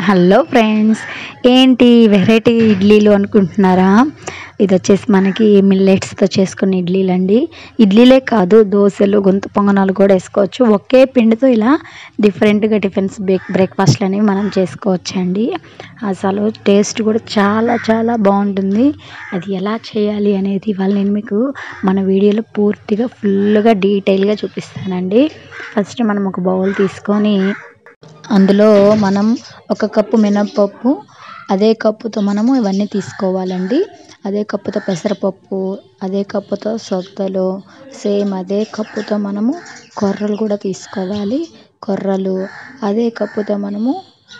hello friends ఏంటి variety ఇడ్లీలు అనుకుంటున్నారా ఇది వచ్చేసి మనకి మిల్లెట్స్తో చేసుకున్న ఇడ్లీలు అండి ఇడ్లీలే కాదు దోశలు గొంతు పొంగనాలు కూడా వేసుకోవచ్చు ఒకే పిండితో ఇలా డిఫరెంట్గా టిఫిన్స్ బ్రేక్ బ్రేక్ఫాస్ట్లు అనేవి మనం చేసుకోవచ్చు అండి అసలు టేస్ట్ కూడా చాలా చాలా బాగుంటుంది అది ఎలా చేయాలి అనేది ఇవాళ నేను మీకు మన వీడియోలో పూర్తిగా ఫుల్గా డీటెయిల్గా చూపిస్తానండి ఫస్ట్ మనం ఒక బౌల్ తీసుకొని అందులో మనం ఒక కప్పు మినప్పప్పు అదే కప్పుతో మనము ఇవన్నీ తీసుకోవాలండి అదే కప్పుతో పెసరపప్పు అదే కప్పుతో సొద్దలు సేమ్ అదే కప్పుతో మనము కొర్రలు కూడా తీసుకోవాలి కొర్రలు అదే కప్పుతో మనము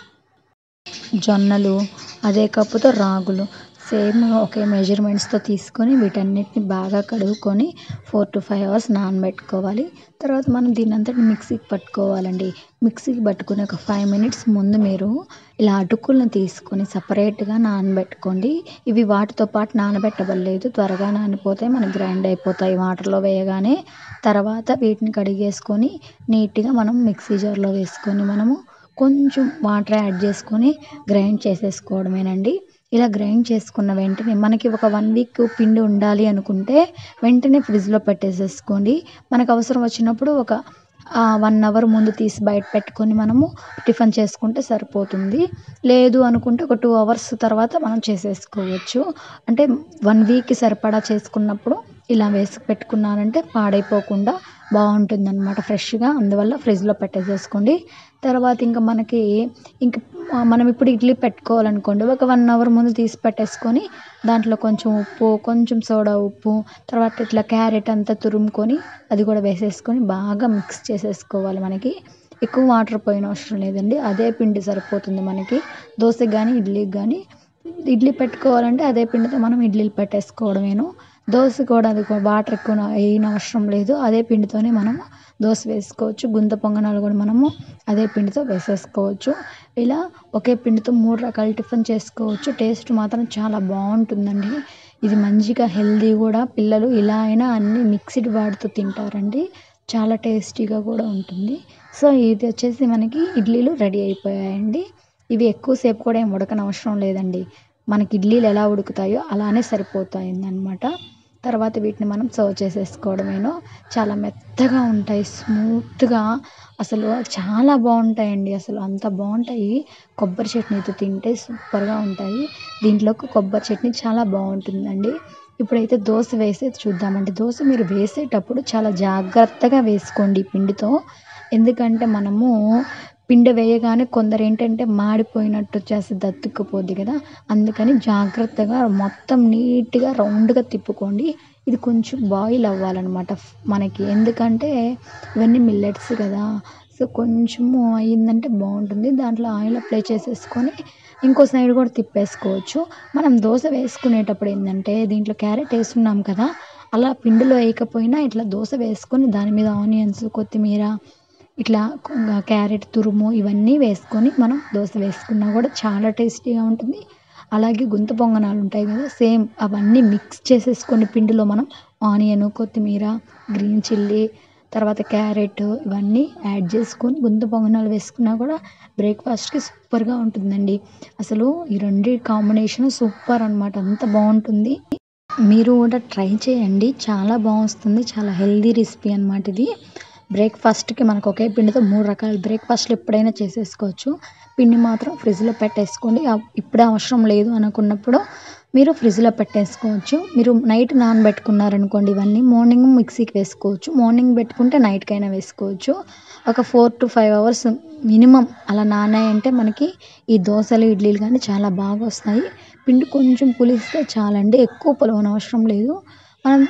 జొన్నలు అదే కప్పుతో రాగులు సేమ్ ఒకే మెజర్మెంట్స్తో తీసుకొని వీటన్నిటిని బాగా కడుక్కొని ఫోర్ టు ఫైవ్ అవర్స్ నానబెట్టుకోవాలి తర్వాత మనం దీన్ని అంతటి మిక్సీకి పట్టుకోవాలండి మిక్సీకి పట్టుకుని ఒక ఫైవ్ మినిట్స్ ముందు మీరు ఇలా అటుకులను తీసుకొని సపరేట్గా నానబెట్టుకోండి ఇవి వాటితో పాటు నానబెట్టబడలేదు త్వరగా నానిపోతాయి మనకి గ్రైండ్ అయిపోతాయి వాటర్లో వేయగానే తర్వాత వీటిని కడిగేసుకొని నీట్గా మనం మిక్సీ జార్లో వేసుకొని మనము కొంచెం వాటర్ యాడ్ చేసుకొని గ్రైండ్ చేసేసుకోవడమేనండి ఇలా గ్రైండ్ చేసుకున్న వెంటనే మనకి ఒక వన్ వీక్ పిండి ఉండాలి అనుకుంటే వెంటనే ఫ్రిడ్జ్లో పెట్టేసేసుకోండి మనకు అవసరం వచ్చినప్పుడు ఒక వన్ అవర్ ముందు తీసి బయట పెట్టుకొని మనము టిఫిన్ చేసుకుంటే సరిపోతుంది లేదు అనుకుంటే ఒక టూ అవర్స్ తర్వాత మనం చేసేసుకోవచ్చు అంటే వన్ వీక్కి సరిపడా చేసుకున్నప్పుడు ఇలా వేసి పెట్టుకున్నానంటే పాడైపోకుండా బాగుంటుంది అనమాట ఫ్రెష్గా అందువల్ల ఫ్రిడ్జ్లో పెట్టేసేసుకోండి తర్వాత ఇంకా మనకి ఇంక మనం ఇప్పుడు ఇడ్లీ పెట్టుకోవాలనుకోండి ఒక వన్ అవర్ ముందు తీసి పెట్టేసుకొని దాంట్లో కొంచెం ఉప్పు కొంచెం సోడా ఉప్పు తర్వాత ఇట్లా క్యారెట్ అంతా తురుముకొని అది కూడా వేసేసుకొని బాగా మిక్స్ చేసేసుకోవాలి మనకి ఎక్కువ వాటర్ పోయిన అవసరం లేదండి అదే పిండి సరిపోతుంది మనకి దోశకి కానీ ఇడ్లీకి కానీ ఇడ్లీ పెట్టుకోవాలంటే అదే పిండితో మనం ఇడ్లీలు పెట్టేసుకోవడమేను దోశ కూడా అది వాటర్ ఎక్కువ వేయని అవసరం లేదు అదే పిండితోనే మనం దోశ వేసుకోవచ్చు గుంత పొంగనాలు కూడా మనము అదే పిండితో వేసేసుకోవచ్చు ఇలా ఒకే పిండితో మూడు రకాల టిఫిన్ చేసుకోవచ్చు టేస్ట్ మాత్రం చాలా బాగుంటుందండి ఇది మంచిగా హెల్దీ కూడా పిల్లలు ఇలా అయినా అన్ని మిక్స్డ్ వాడుతూ తింటారండి చాలా టేస్టీగా కూడా ఉంటుంది సో ఇది వచ్చేసి మనకి ఇడ్లీలు రెడీ అయిపోయాయండి ఇవి ఎక్కువసేపు కూడా ఏం ఉడకనవసరం లేదండి మనకి ఇడ్లీలు ఎలా ఉడుకుతాయో అలానే సరిపోతాయి అన్నమాట తర్వాత వీటిని మనం సర్వ్ చేసేసుకోవడమేనో చాలా మెత్తగా ఉంటాయి స్మూత్గా అసలు చాలా బాగుంటాయండి అసలు అంత బాగుంటాయి కొబ్బరి చట్నీతో తింటే సూపర్గా ఉంటాయి దీంట్లోకి కొబ్బరి చట్నీ చాలా బాగుంటుందండి ఇప్పుడైతే దోశ వేసేది చూద్దామండి దోశ మీరు వేసేటప్పుడు చాలా జాగ్రత్తగా వేసుకోండి పిండితో ఎందుకంటే మనము పిండి వేయగానే కొందరు ఏంటంటే మాడిపోయినట్టు చేసి దత్తుకుపోద్ది కదా అందుకని జాగ్రత్తగా మొత్తం నీట్గా రౌండ్గా తిప్పుకోండి ఇది కొంచెం బాయిల్ అవ్వాలన్నమాట మనకి ఎందుకంటే ఇవన్నీ మిల్లెట్స్ కదా సో కొంచెము అయ్యిందంటే బాగుంటుంది దాంట్లో ఆయిల్ అప్లై చేసేసుకొని ఇంకో సైడ్ కూడా తిప్పేసుకోవచ్చు మనం దోశ వేసుకునేటప్పుడు ఏంటంటే దీంట్లో క్యారెట్ వేస్తున్నాం కదా అలా పిండిలో వేయకపోయినా ఇట్లా దోశ వేసుకొని దాని మీద ఆనియన్స్ కొత్తిమీర ఇట్లా క్యారెట్ తురుము ఇవన్నీ వేసుకొని మనం దోశ వేసుకున్నా కూడా చాలా టేస్టీగా ఉంటుంది అలాగే గుంత పొంగనాలు ఉంటాయి కదా సేమ్ అవన్నీ మిక్స్ చేసేసుకొని పిండిలో మనం ఆనియన్ కొత్తిమీర గ్రీన్ చిల్లీ తర్వాత క్యారెట్ ఇవన్నీ యాడ్ చేసుకొని గుంత పొంగనాలు వేసుకున్నా కూడా బ్రేక్ఫాస్ట్కి సూపర్గా ఉంటుందండి అసలు ఈ రెండు కాంబినేషన్ సూపర్ అనమాట అంత బాగుంటుంది మీరు కూడా ట్రై చేయండి చాలా బాగుంటుంది చాలా హెల్దీ రెసిపీ అనమాట ఇది బ్రేక్ఫాస్ట్కి మనకు ఒకే పిండితో మూడు రకాల బ్రేక్ఫాస్ట్లు ఎప్పుడైనా చేసేసుకోవచ్చు పిండి మాత్రం ఫ్రిడ్జ్లో పెట్టేసుకోండి ఇప్పుడే అవసరం లేదు అనుకున్నప్పుడు మీరు ఫ్రిడ్జ్లో పెట్టేసుకోవచ్చు మీరు నైట్ నానబెట్టుకున్నారనుకోండి ఇవన్నీ మార్నింగ్ మిక్సీకి వేసుకోవచ్చు మార్నింగ్ పెట్టుకుంటే నైట్కైనా వేసుకోవచ్చు ఒక four to five hours minimum అలా నానాయంటే మనకి ఈ దోశలు ఇడ్లీలు కానీ చాలా బాగా వస్తాయి పిండి కొంచెం పులిస్తే చాలండి ఎక్కువ పులవనవసరం లేదు మనం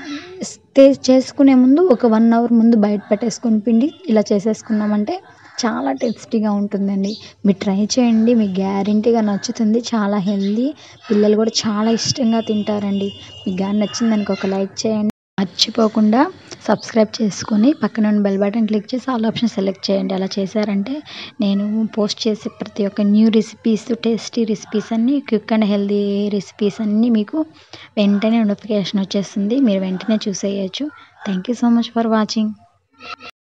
చేసుకునే ముందు ఒక వన్ అవర్ ముందు బయట పెట్టేసుకొని పిండి ఇలా చేసేసుకున్నామంటే చాలా టేస్టీగా ఉంటుందండి మీరు ట్రై చేయండి మీకు గ్యారంటీగా నచ్చుతుంది చాలా హెల్దీ పిల్లలు కూడా చాలా ఇష్టంగా తింటారండి మీకు కానీ నచ్చిందనుకో ఒక లైక్ చేయండి మర్చిపోకుండా సబ్స్క్రైబ్ చేసుకొని పక్కన ఉన్న బెల్ బటన్ క్లిక్ చేసి ఆల్ ఆప్షన్ సెలెక్ట్ చేయండి అలా చేశారంటే నేను పోస్ట్ చేసే ప్రతి ఒక్క న్యూ రెసిపీస్ టేస్టీ రెసిపీస్ అన్నీ క్విక్ అండ్ హెల్దీ రెసిపీస్ అన్నీ మీకు వెంటనే నోటిఫికేషన్ వచ్చేస్తుంది మీరు వెంటనే చూసేయచ్చు thank you so much for watching